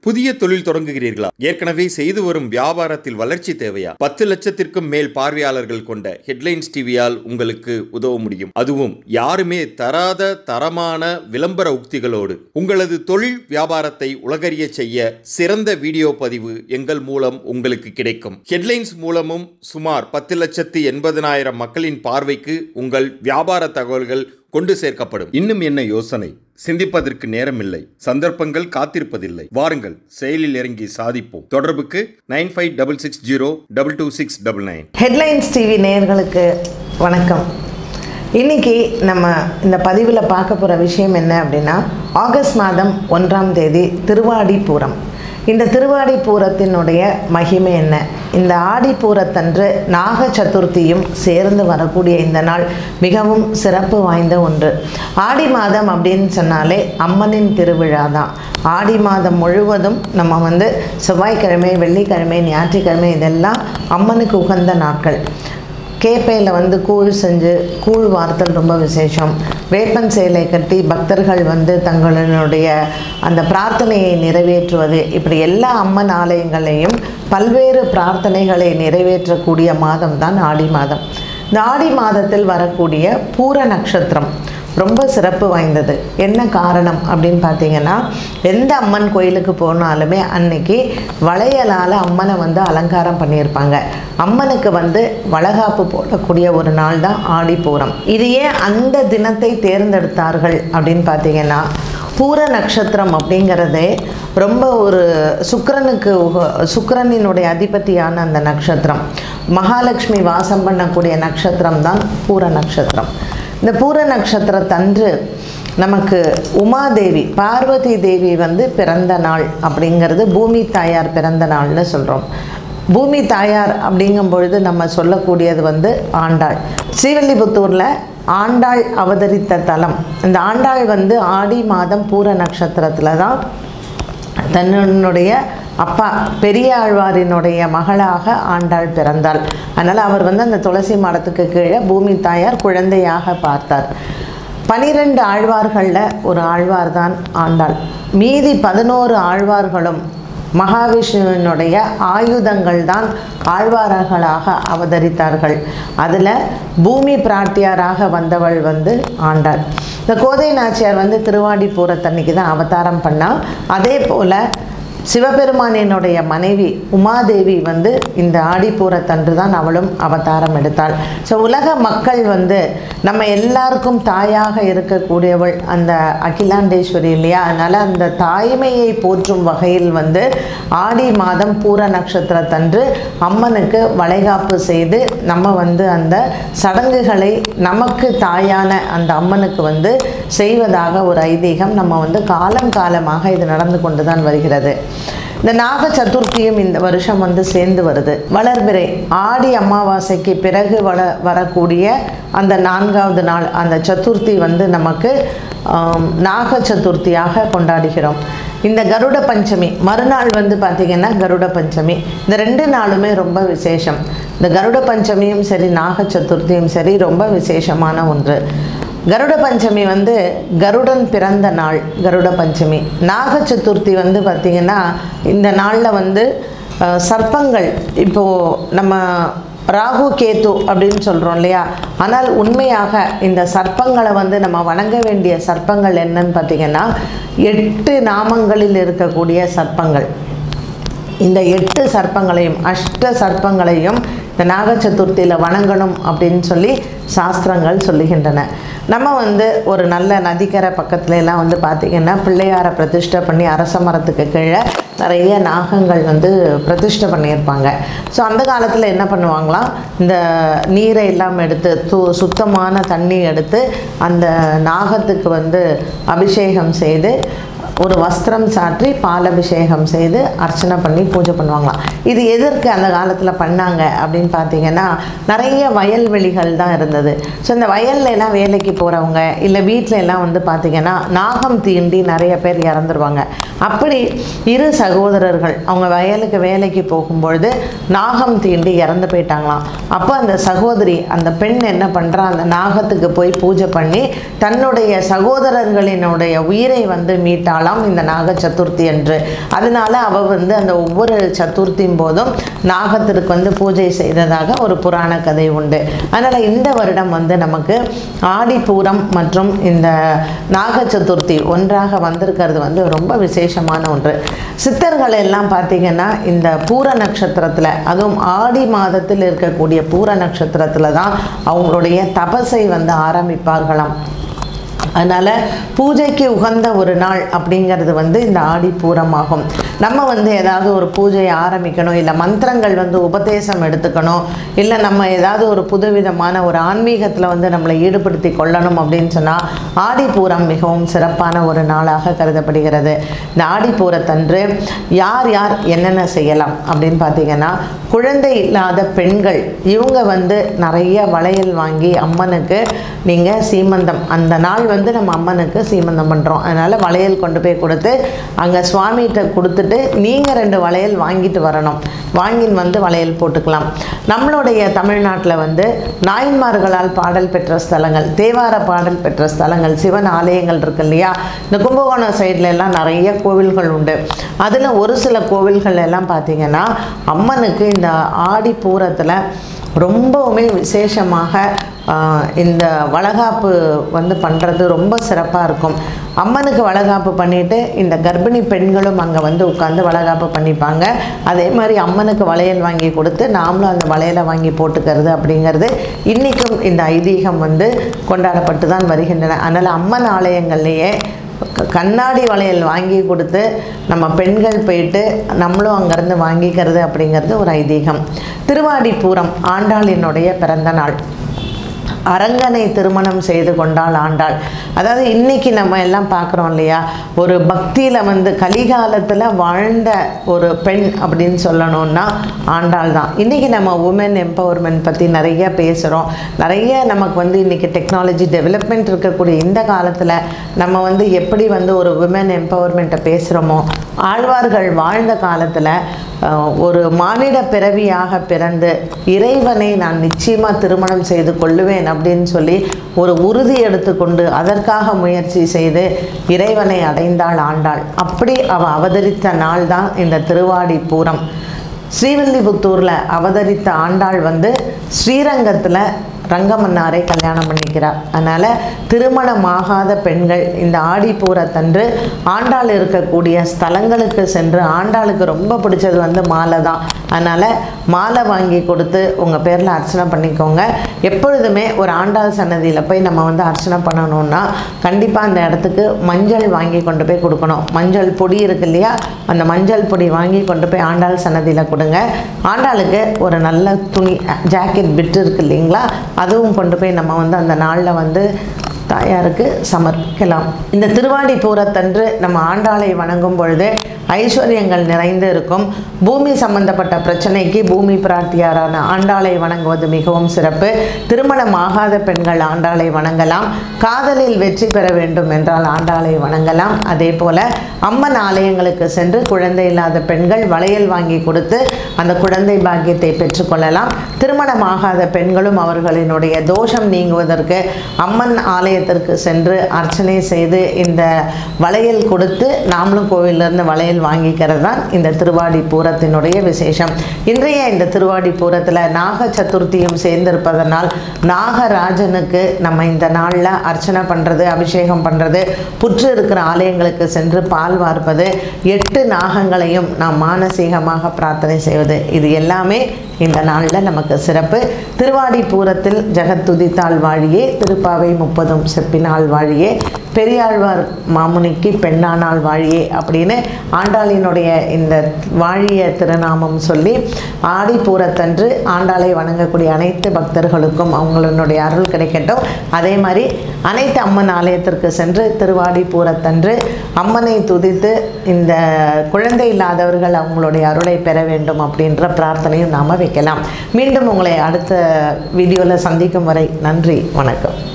புதிய தொழில் தொடங்குகிறீர்களா ஏற்கனவே செய்து வரும் வியாபாரத்தில் வளர்ச்சி தேவையா பத்து லட்சத்திற்கும் மேல் பார்வையாளர்கள் கொண்ட ஹெட்லைன்ஸ் டிவியால் உங்களுக்கு உதவ முடியும் அதுவும் யாருமே தராத தரமான விளம்பர உக்திகளோடு உங்களது தொழில் வியாபாரத்தை உலகறிய செய்ய சிறந்த வீடியோ பதிவு எங்கள் மூலம் உங்களுக்கு கிடைக்கும் ஹெட்லைன்ஸ் மூலமும் சுமார் பத்து லட்சத்து எண்பதனாயிரம் மக்களின் பார்வைக்கு உங்கள் வியாபார தகவல்கள் கொண்டு சேர்க்கப்படும் இன்னும் என்ன யோசனை சிந்திப்பதற்கு நேரமில்லை சந்தர்ப்பங்கள் காத்திருப்பதில்லை வாருங்கள் செயலில் இறங்கி சாதிப்போம் தொடர்புக்கு nine five double six zero double two six double nine headlines TV நேயர்களுக்கு வணக்கம் இன்னைக்கு நம்ம இந்த பதிவில் பார்க்க போகிற விஷயம் என்ன அப்படின்னா ஆகஸ்ட் மாதம் ஒன்றாம் தேதி திருவாடிப்பூரம் இந்த திருவாடிப்பூரத்தினுடைய மகிமை என்ன இந்த ஆடிப்பூரத்தன்று நாக சதுர்த்தியும் சேர்ந்து வரக்கூடிய இந்த நாள் மிகவும் சிறப்பு வாய்ந்த ஒன்று ஆடி மாதம் அப்படின்னு சொன்னாலே அம்மனின் திருவிழா தான் ஆடி மாதம் முழுவதும் நம்ம வந்து செவ்வாய்க்கிழமை வெள்ளிக்கிழமை ஞாயிற்றுக்கிழமை இதெல்லாம் அம்மனுக்கு உகந்த நாட்கள் கேப்பையில் வந்து கூழ் செஞ்சு கூழ் வார்த்தல் ரொம்ப விசேஷம் வேப்பன் சேலை கட்டி பக்தர்கள் வந்து தங்களுடைய அந்த பிரார்த்தனையை நிறைவேற்றுவது இப்படி எல்லா அம்மன் ஆலயங்களையும் பல்வேறு பிரார்த்தனைகளை நிறைவேற்றக்கூடிய மாதம் தான் ஆடி மாதம் இந்த ஆடி மாதத்தில் வரக்கூடிய பூர நட்சத்திரம் ரொம்ப சிறப்பு வாய்ந்தது என்ன காரணம் அப்படின்னு பார்த்தீங்கன்னா எந்த அம்மன் கோயிலுக்கு போனாலுமே அன்னைக்கு வளையலால் அம்மனை வந்து அலங்காரம் பண்ணியிருப்பாங்க அம்மனுக்கு வந்து வளகாப்பு போடக்கூடிய ஒரு நாள் தான் ஆடிப்பூரம் இது ஏன் அந்த தினத்தை தேர்ந்தெடுத்தார்கள் அப்படின்னு பார்த்தீங்கன்னா பூர நட்சத்திரம் அப்படிங்கிறதே ரொம்ப ஒரு சுக்கிரனுக்கு உக- சுக்கிரனினுடைய அதிபதியான அந்த நட்சத்திரம் மகாலட்சுமி வாசம் பண்ணக்கூடிய நட்சத்திரம் தான் பூர நட்சத்திரம் இந்த பூர நட்சத்திரத்தன்று நமக்கு உமாதேவி பார்வதி தேவி வந்து பிறந்த நாள் அப்படிங்கிறது பூமி தாயார் பிறந்த நாள்னு சொல்கிறோம் பூமி தாயார் அப்படிங்கும் பொழுது நம்ம சொல்லக்கூடியது வந்து ஆண்டாள் ஸ்ரீவில்லிபுத்தூரில் ஆண்டாள் அவதரித்த தலம் இந்த ஆண்டாள் வந்து ஆடி மாதம் பூர நட்சத்திரத்தில் தான் தன்னுடைய அப்பா பெரிய ஆழ்வாரினுடைய மகளாக ஆண்டாள் பிறந்தாள் அதனால் அவர் வந்து அந்த துளசி மரத்துக்கு கீழே பூமி தாயார் குழந்தையாக பார்த்தார் பனிரெண்டு ஆழ்வார்களில் ஒரு ஆழ்வார் தான் ஆண்டாள் மீதி பதினோரு ஆழ்வார்களும் மகாவிஷ்ணுவினுடைய ஆயுதங்கள் தான் ஆழ்வார்களாக அவதரித்தார்கள் அதில் பூமி பிராட்டியாராக வந்தவள் வந்து ஆண்டாள் இந்த கோதை நாச்சியார் வந்து திருவாடிப்பூரத்தன்னைக்கு தான் அவதாரம் பண்ணா அதே போல் சிவபெருமானினுடைய மனைவி உமாதேவி வந்து இந்த ஆடிப்பூரத்தன்று தான் அவளும் அவதாரம் எடுத்தாள் ஸோ உலக மக்கள் வந்து நம்ம எல்லாருக்கும் தாயாக இருக்கக்கூடியவள் அந்த அகிலாண்டேஸ்வரி இல்லையா அதனால் அந்த தாய்மையை போற்றும் வகையில் வந்து ஆடி மாதம் பூர நட்சத்திரத்தன்று அம்மனுக்கு வளைகாப்பு செய்து நம்ம வந்து அந்த சடங்குகளை நமக்கு தாயான அந்த அம்மனுக்கு வந்து செய்வதாக ஒரு ஐதீகம் நம்ம வந்து காலம் காலமாக இது நடந்து கொண்டு தான் வருகிறது இந்த நாக சதுர்த்தியும் இந்த வருஷம் வந்து சேர்ந்து வருது வளர்பிறை ஆடி அமாவாசைக்கு பிறகு வள வரக்கூடிய அந்த நான்காவது நாள் அந்த சதுர்த்தி வந்து நமக்கு ஆம், நாக சதுர்த்தியாக கொண்டாடுகிறோம் இந்த கருட பஞ்சமி மறுநாள் வந்து பார்த்திங்கன்னா கருட பஞ்சமி இந்த ரெண்டு நாளுமே ரொம்ப விசேஷம் இந்த கருட பஞ்சமியும் சரி நாக சதுர்த்தியும் சரி ரொம்ப விசேஷமான ஒன்று கருட பஞ்சமி வந்து கருடன் பிறந்த நாள் கருட பஞ்சமி நாக சதுர்த்தி வந்து பார்த்திங்கன்னா இந்த நாளில் வந்து அஹ், சர்ப்பங்கள் இப்போது நம்ம ராகு கேது அப்படின்னு சொல்கிறோம் இல்லையா ஆனால் உண்மையாக இந்த சர்ப்பங்களை வந்து நம்ம வணங்க வேண்டிய சர்ப்பங்கள் என்னன்னு பார்த்தீங்கன்னா எட்டு நாமங்களில் இருக்கக்கூடிய சர்ப்பங்கள் இந்த எட்டு சர்ப்பங்களையும் அஷ்ட சர்ப்பங்களையும் இந்த நாக சதுர்த்தியில் வணங்கணும் அப்படின்னு சொல்லி சாஸ்திரங்கள் சொல்லுகின்றன நம்ம வந்து ஒரு நல்ல நதிக்கரை பக்கத்துல எல்லாம் வந்து பார்த்திங்கன்னா பிள்ளையாரை பிரதிஷ்டை பண்ணி அரச மரத்துக்கு கீழே நிறைய நாகங்கள் வந்து பிரதிஷ்டை பண்ணியிருப்பாங்க ஸோ அந்த காலத்தில் என்ன பண்ணுவாங்களாம் இந்த நீரை எல்லாம் எடுத்து து சுத்தமான தண்ணி எடுத்து அந்த நாகத்துக்கு வந்து அபிஷேகம் செய்து ஒரு வஸ்திரம் சாற்றி பாலபிஷேகம் செய்து அர்ச்சனை பண்ணி பூஜை பண்ணுவாங்களாம் இது எதற்கு அந்த காலத்தில் பண்ணாங்க அப்படின்னு பார்த்தீங்கன்னா நிறைய வயல்வெளிகள் தான் இருந்தது ஸோ இந்த வயல்ல எல்லாம் வேலைக்கு போகிறவங்க இல்லை வீட்டில எல்லாம் வந்து பார்த்திங்கன்னா நாகம் தீண்டி நிறைய பேர் இறந்துருவாங்க அப்படி இரு சகோதரர்கள் அவங்க வயலுக்கு வேலைக்கு போகும்பொழுது நாகம் தீண்டி இறந்து போயிட்டாங்களாம் அப்போ அந்த சகோதரி அந்த பெண் என்ன பண்ணுறா அந்த நாகத்துக்கு போய் பூஜை பண்ணி தன்னுடைய சகோதரர்களினுடைய உயிரை வந்து மீட்டாள் வருவாளாம் இந்த நாக சதுர்த்தி என்று அதனால அவள் வந்து அந்த ஒவ்வொரு சதுர்த்தியும் போதும் நாகத்திற்கு வந்து பூஜை செய்ததாக ஒரு புராண கதை உண்டு அதனால் இந்த வருடம் வந்து நமக்கு ஆடிப்பூரம் மற்றும் இந்த நாக சதுர்த்தி ஒன்றாக வந்திருக்கிறது வந்து ரொம்ப விசேஷமான ஒன்று சித்தர்கள் எல்லாம் பார்த்தீங்கன்னா இந்த பூர நட்சத்திரத்தில் அதுவும் ஆடி மாதத்தில் இருக்கக்கூடிய பூர நட்சத்திரத்தில் தான் அவங்களுடைய தபசை வந்து ஆரம்பிப்பார்களாம் அதனால் பூஜைக்கு உகந்த ஒரு நாள் அப்படிங்கிறது வந்து இந்த ஆடிப்பூரமாகும் நம்ம வந்து ஏதாவது ஒரு பூஜையை ஆரம்பிக்கணும் இல்லை மந்திரங்கள் வந்து உபதேசம் எடுத்துக்கணும் இல்லை நம்ம ஏதாவது ஒரு புதுவிதமான ஒரு ஆன்மீகத்தில் வந்து நம்மளை ஈடுபடுத்தி கொள்ளணும் அப்படின்னு சொன்னால் ஆடிப்பூரம் மிகவும் சிறப்பான ஒரு நாளாக கருதப்படுகிறது இந்த ஆடிப்பூரத்தன்று யார் யார் என்னென்ன செய்யலாம் அப்படின்னு பார்த்தீங்கன்னா குழந்தை இல்லாத பெண்கள் இவங்க வந்து நிறைய வளையல் வாங்கி அம்மனுக்கு நீங்கள் சீமந்தம் அந்த நாள் வந்து நம்ம அம்மனுக்கு சீமந்தம் பண்ணுறோம் அதனால் வளையல் கொண்டு போய் கொடுத்து அங்கே சுவாமிகிட்ட கொடுத்துட்டு நீங்கள் ரெண்டு வளையல் வாங்கிட்டு வரணும் வாங்கின்னு வந்து வளையல் போட்டுக்கலாம் நம்மளுடைய தமிழ்நாட்டில் வந்து நாயன்மார்களால் பாடல் பெற்ற ஸ்தலங்கள் தேவார பாடல் பெற்ற ஸ்தலங்கள் சிவன் ஆலயங்கள் இருக்கு இல்லையா இந்த கும்பகோணம் சைட்ல எல்லாம் நிறைய கோவில்கள் உண்டு அதில் ஒரு சில கோவில்கள் எல்லாம் பார்த்தீங்கன்னா அம்மனுக்கு இந்த ஆடி பூரத்தில் ரொம்பவுமே விசேஷமாக ஆஹ், இந்த வளகாப்பு வந்து பண்ணுறது ரொம்ப சிறப்பாக இருக்கும் அம்மனுக்கு வளகாப்பு பண்ணிட்டு இந்த கர்ப்பிணி பெண்களும் அங்கே வந்து உட்காந்து வளகாப்பு பண்ணிப்பாங்க அதே மாதிரி அம்மனுக்கு வளையல் வாங்கி கொடுத்து நாமளும் அந்த வளையலை வாங்கி போட்டுக்கிறது அப்படிங்கிறது இன்றைக்கும் இந்த ஐதீகம் வந்து கொண்டாடப்பட்டு தான் வருகின்றன அதனால் அம்மன் ஆலயங்கள்லேயே க- கண்ணாடி வளையல் வாங்கி கொடுத்து நம்ம பெண்கள் போயிட்டு நம்மளும் அங்கேருந்து வாங்கிக்கிறது அப்படிங்கிறது ஒரு ஐதீகம் திருவாடிப்பூரம் ஆண்டாளினுடைய பிறந்த நாள் அரங்கனை திருமணம் செய்து கொண்டாள் ஆண்டாள் அதாவது இன்னைக்கு நம்ம எல்லாம் பார்க்குறோம் இல்லையா ஒரு பக்தியில் வந்து கலிகாலத்தில் வாழ்ந்த ஒரு பெண் அப்படின்னு சொல்லணும்னா ஆண்டாள் தான் இன்றைக்கி நம்ம உமன் எம்பவர்மெண்ட் பற்றி நிறைய பேசுகிறோம் நிறைய நமக்கு வந்து இன்றைக்கி டெக்னாலஜி டெவலப்மெண்ட் இருக்கக்கூடிய இந்த காலத்தில் நம்ம வந்து எப்படி வந்து ஒரு உமன் எம்பவர்மெண்ட்டை பேசுகிறோமோ ஆழ்வார்கள் வாழ்ந்த காலத்தில் அஹ், ஒரு மானிட பிறவியாக பிறந்து இறைவனை நான் நிச்சயமாக திருமணம் செய்து கொள்ளுவேன் அப்படின்னு சொல்லி ஒரு உறுதி எடுத்துக்கொண்டு அதற்காக முயற்சி செய்து இறைவனை அடைந்தாள் ஆண்டாள் அப்படி அவ அவதரித்த நாள் தான் இந்த திருவாடி பூரம் ஸ்ரீவில்லிபுத்தூரில் அவதரித்த ஆண்டாள் வந்து ஸ்ரீரங்கத்தில் ரங்கமன்னாரை கல்யாணம் பண்ணிக்கிறார் அதனால் திருமணமாகாத பெண்கள் இந்த ஆடிப்பூரத்தன்று ஆண்டாள் இருக்கக்கூடிய ஸ்தலங்களுக்கு சென்று ஆண்டாளுக்கு ரொம்ப பிடிச்சது வந்து மாலை தான் அதனால் மாலை வாங்கி கொடுத்து உங்கள் பேரில் அர்ச்சனை பண்ணிக்கோங்க எப்பொழுதுமே ஒரு ஆண்டாள் சன்னதியில் போய் நம்ம வந்து அர்ச்சனை பண்ணணும்னா கண்டிப்பாக அந்த இடத்துக்கு மஞ்சள் வாங்கி கொண்டு போய் கொடுக்கணும் மஞ்சள் பொடி இருக்கு இல்லையா அந்த மஞ்சள் பொடி வாங்கி கொண்டு போய் ஆண்டாள் சன்னதியில் கொடுங்க ஆண்டாளுக்கு ஒரு நல்ல துணி ஜாக்கெட் பிட் இருக்கு இல்லைங்களா அதுவும் கொண்டு போய் நம்ம வந்து அந்த நாளில் வந்து தாயாருக்கு சமர்ப்பிக்கலாம் இந்த திருவாடி பூரத்தன்று நம்ம ஆண்டாளை வணங்கும் பொழுது ஐஸ்வர்யங்கள் நிறைந்து இருக்கும் பூமி சம்பந்தப்பட்ட பிரச்சனைக்கு பூமி பிராட்டியாரான ஆண்டாளை வணங்குவது மிகவும் சிறப்பு திருமணம் ஆகாத பெண்கள் ஆண்டாளை வணங்கலாம் காதலில் வெற்றி பெற வேண்டும் என்றால் ஆண்டாளை வணங்கலாம் அதே போல அம்மன் ஆலயங்களுக்கு சென்று குழந்தை இல்லாத பெண்கள் வளையல் வாங்கி கொடுத்து அந்த குழந்தை பாக்கியத்தை பெற்றுக்கொள்ளலாம் திருமணம் ஆகாத பெண்களும் அவர்களினுடைய தோஷம் நீங்குவதற்கு அம்மன் ஆலயத்திற்கு சென்று அர்ச்சனை செய்து இந்த வளையல் கொடுத்து நாமளும் கோவிலிருந்து வளையல் வாங்கிக்கிறது தான் இந்த திருவாடி பூரத்தினுடைய விசேஷம் இன்றைய இந்த திருவாடி பூரத்தில் நாக சதுர்த்தியும் சேர்ந்திருப்பதனால் நாகராஜனுக்கு நம்ம இந்த நாளில் அர்ச்சனை பண்ணுறது அபிஷேகம் பண்ணுறது புற்று இருக்கிற ஆலயங்களுக்கு சென்று பால் வார்ப்பது எட்டு நாகங்களையும் நாம் மானசீகமாக பிரார்த்தனை செய்வது இது எல்லாமே இந்த நாளில் நமக்கு சிறப்பு திருவாடி பூரத்தில் ஜெகத்துதித்தாள் வாழியே திருப்பாவை முப்பதும் செப்பினாள் வாழியே பெரியாழ்வார் மாமுனிக்கு பெண்ணானாள் வாழியே அப்படின்னு ஆண்டாளினுடைய இந்த வாழிய திருநாமம் சொல்லி ஆடி பூரத்தன்று ஆண்டாளை வணங்கக்கூடிய அனைத்து பக்தர்களுக்கும் அவங்களுடைய அருள் கிடைக்கட்டும் அதே மாதிரி அனைத்து அம்மன் ஆலயத்திற்கு சென்று திருவாடி பூரத்தன்று அம்மனை துதித்து இந்த குழந்தை இல்லாதவர்கள் அவங்களுடைய அருளை பெற வேண்டும் அப்படின்ற பிரார்த்தனையும் நாம் வைக்கலாம் மீண்டும் உங்களை அடுத்த வீடியோவில் சந்திக்கும் வரை நன்றி வணக்கம்